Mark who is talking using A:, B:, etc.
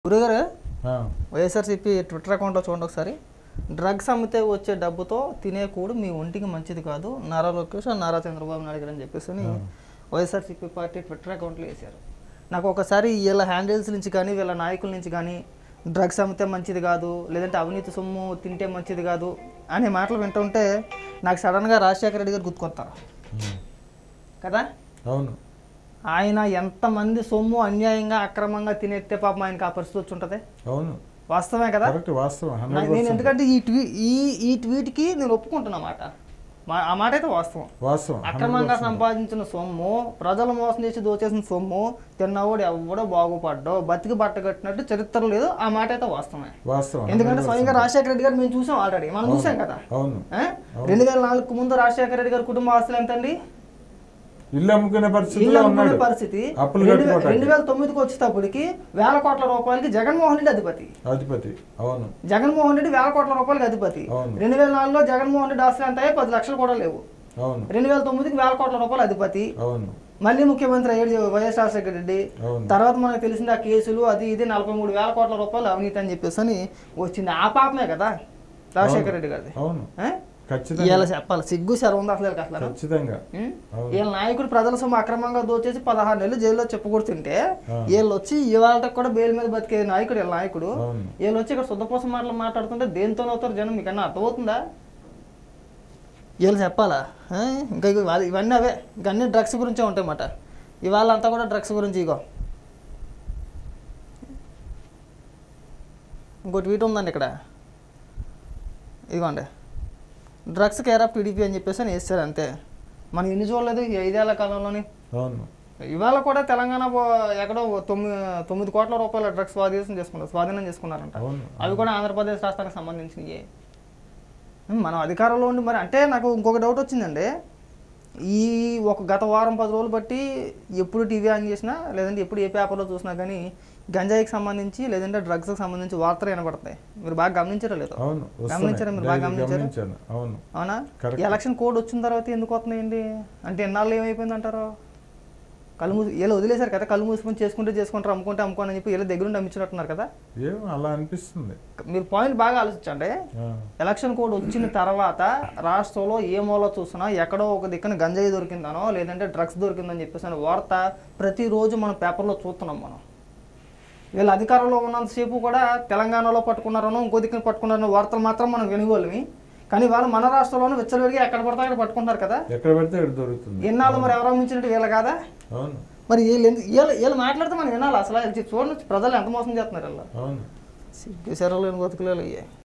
A: గురుగారు
B: ఆ,
A: వైఎస్ఆర్సీపీ ట్విట్టర్ అకౌంట్లో చూడండి ఒకసారి డ్రగ్స్ అమ్మితే వచ్చే డబ్బుతో తినే కూడు మీ ఒంటికి మంచిది కాదు నారా లోకేష్ నారా చంద్రబాబు నాయుడు గారు అని చెప్పేసి అని వైఎస్ఆర్సీపీ పార్టీ ట్విట్టర్ అకౌంట్లో వేశారు నాకు ఒకసారి వీళ్ళ హ్యాండిల్స్ నుంచి కానీ వీళ్ళ నాయకుల నుంచి కానీ డ్రగ్స్ అమ్మితే మంచిది కాదు లేదంటే అవినీతి సొమ్ము తింటే మంచిది కాదు అనే మాటలు వింటుంటే నాకు సడన్గా రాజశేఖర రెడ్డి గారు గుర్తుకొస్తారు
B: ఉమ్,
A: కదా
B: అవును
A: ఆయన ఎంతమంది సొమ్ము అన్యాయంగా అక్రమంగా తినేస్తే పాపం ఆయనకి ఆ పరిస్థితి వచ్చి ఉంటుంది
B: అవును
A: వాస్తవమే కదా
B: కరెక్ట్ వాస్తవం
A: నా-
B: హండ్రెడ్
A: నేను ఎందుకంటే ఈ ట్వీ ఈ ఈ ట్వీట్కి నేను ఒప్పుకుంటున్నా మాట మా- ఆ మాట అయితే వాస్తవం
B: వాస్తవం
A: అక్రమంగా సంపాదించిన సొమ్ము ప్రజలు మోసం చేసి దోచేసిన సొమ్ము తిన్నవాడు ఎవడో బాగుపడ్డో బతికి బట్ట కట్టినట్టు చరిత్ర లేదు ఆ మాట అయితే వాస్తవమే
B: వాస్తవం
A: ఎందుకంటే
B: 100%
A: స్వయంగా రాజశేఖర రెడ్డి గారు మేము చూసాం ఆల్రెడీ మనం చూసాం కదా
B: అవును
A: ఆ? రెండు వేల నాలుగు ముందు రాజశేఖర రెడ్డి గారి కుటుంబ ఆస్తులు ఎంతండి
B: ఇల్లు అమ్ముకునే
A: ఇల్లు
B: పరిస్థితిలో
A: అమ్ముకునే
B: ఉన్నాడు
A: పరిస్థితి
B: అప్పులు
A: రెండు వే-
B: కట్టుకోవటానికి.
A: రెండు వేల తొమ్మిదికి వచ్చేటప్పటికి వేల కోట్ల రూపాయలకి జగన్మోహన్ రెడ్డి అధిపతి
B: అధిపతి అవును
A: జగన్మోహన్ రెడ్డి వేల కోట్ల రూపాయలకి అధిపతి
B: అవును.
A: రెండు వేల నాలుగులో జగన్మోహన్ రెడ్డి ఆస్తులు ఎంత పది లక్షలు కూడా లేవు
B: అవును
A: రెండు వేల తొమ్మిదికి వేల కోట్ల రూపాయల అధిపతి
B: అవును
A: మళ్ళీ ముఖ్యమంత్రి అయ్యాడు వైఎస్ రాజశేఖర రెడ్డి
B: అవును
A: తర్వాత మనకు తెలిసింది ఆ కేసులు అది ఇది నలభై మూడు వేల కోట్ల రూపాయలు అవినీతి అని చెప్పేసి అని వచ్చింది ఆ పాపమే కదా రాజశేఖర రెడ్డి గారిది
B: అవును
A: ఆ?
B: ఖచ్చితంగా
A: ఇవాళ చెప్పాలి సిగ్గు శరం ఉంది అసలు వీళ్ళకి అసలు
B: ఖచ్చితంగా
A: ఉం?
B: అవును.
A: వీళ్ళ నాయకుడు ప్రజల సొమ్ము అక్రమంగా దోచేసి పదహారు నెలలు జైల్లో చెప్పుకొడుతుంటే
B: ఆ.
A: వీళ్ళు వచ్చి ఇవాళ కూడా బెయిల్ మీద బతికే నాయకుడు వీళ్ళ నాయకుడు
B: అవును
A: వీళ్ళు వచ్చి ఇక్కడ శుద్ధపోసం మాటలు మాట్లాడుతుంటే దేంతో అవుతారు జనం మీకు అన్న అర్థమవుతుందా వీళ్ళు చెప్పాలా ఆ? ఇంకా ఇగో ఇవాళ- ఇవన్నీ అవే ఇంక అన్ని డ్రగ్స్ గురించే ఉంటాయి అన్నమాట ఇవాళ అంతా కూడా డ్రగ్స్ గురించి ఇగో ఇంకో ట్వీట్ ఉందండి ఇక్కడ ఇదిగోండి డ్రగ్స్ కేర్ ఆఫ్ టీడీపీ అని చెప్పేసి అని వేస్తారు అంతే మనం ఎన్ని చూడలేదు ఈ ఐదేళ్ల కాలంలోని
B: అవును
A: ఇవాళ కూడా తెలంగాణ బో- ఎక్కడో తొమ్మిది తొమ్మిది కోట్ల రూపాయల డ్రగ్స్ స్వాధీనం చేసుకున్నారు స్వాధీనం చేసుకున్నారంట
B: అవును
A: అవి కూడా ఆంధ్రప్రదేశ్ రాష్ట్రానికి సంబంధించినవి మనం అధికారంలో ఉండి మరి అంటే నాకు ఇంకొక డౌట్ వచ్చిందండి ఈ ఒక గత వారం పది రోజులు బట్టి ఎప్పుడు టీవీ ఆన్ చేసినా లేదంటే ఎప్పుడు ఏ పేపర్లో చూసినా కానీ గంజాయికి సంబంధించి లేదంటే డ్రగ్స్కి సంబంధించి వార్తలు వినపడతాయి మీరు బాగా గమనించారో లేదో
B: అవును
A: గమనించారా మీరు బాగా
B: వస్తున్నాయి.
A: గమనించారా?
B: గమనించాను అవును
A: అవునా
B: Correct.
A: ఈ ఎలక్షన్ కోడ్ వచ్చిన తర్వాత ఎందుకు వస్తున్నాయండి అంటే ఎన్నాళ్ళు ఏమైపోయింది అంటారు కళ్ళు మూసి వీళ్ళు వదిలేశారు కదా కళ్ళు మూసుకొని చేసుకుంటే చేసుకుంటారు అమ్ముకుంటే అమ్ముకోని అని చెప్పి వీళ్ళ దగ్గర నుండి అమ్మించినట్టున్నారు కదా
B: ఏం అలా అనిపిస్తుంది
A: మీరు పాయింట్ బాగా ఆలోచించండి
B: ఆ,
A: ఎలక్షన్ కోడ్ వచ్చిన తర్వాత రాష్ట్రంలో ఏ మూల చూసినా ఎక్కడో ఒక దిక్కున గంజాయి దొరికిందనో లేదంటే డ్రగ్స్ దొరికిందని చెప్పేసి అనే వార్త ప్రతిరోజు మనం పేపర్లో చూస్తున్నాం మనం వీళ్ళు అధికారంలో ఉన్నంతసేపు కూడా తెలంగాణలో పట్టుకున్నారనో ఇంకో దిక్కున పట్టుకున్నారనో వార్తలు మాత్రం మనం వినుగోలేమి కానీ వాళ్ళు మన రాష్ట్రంలోనే విచ్చలవిడిగా ఎక్కడ పడితే అక్కడ పట్టుకుంటారు కదా
B: ఎక్కడ పెడితే ఎక్కడ దొరుకుతుంది
A: ఎన్నాళ్ళు మరి ఎవరో మించినట్టు వీళ్ళు కాదా
B: అవును
A: మరి వీళ్ళు ఎందుకు వీళ్ళు వీళ్ళు మాట్లాడితే మనం వినాలి అసలు వీళ్ళు చూడండి ప్రజలు ఎంత మోసం చేస్తున్నారు వీళ్ళు
B: అవును
A: సిగ్గు శరలు బతుకులు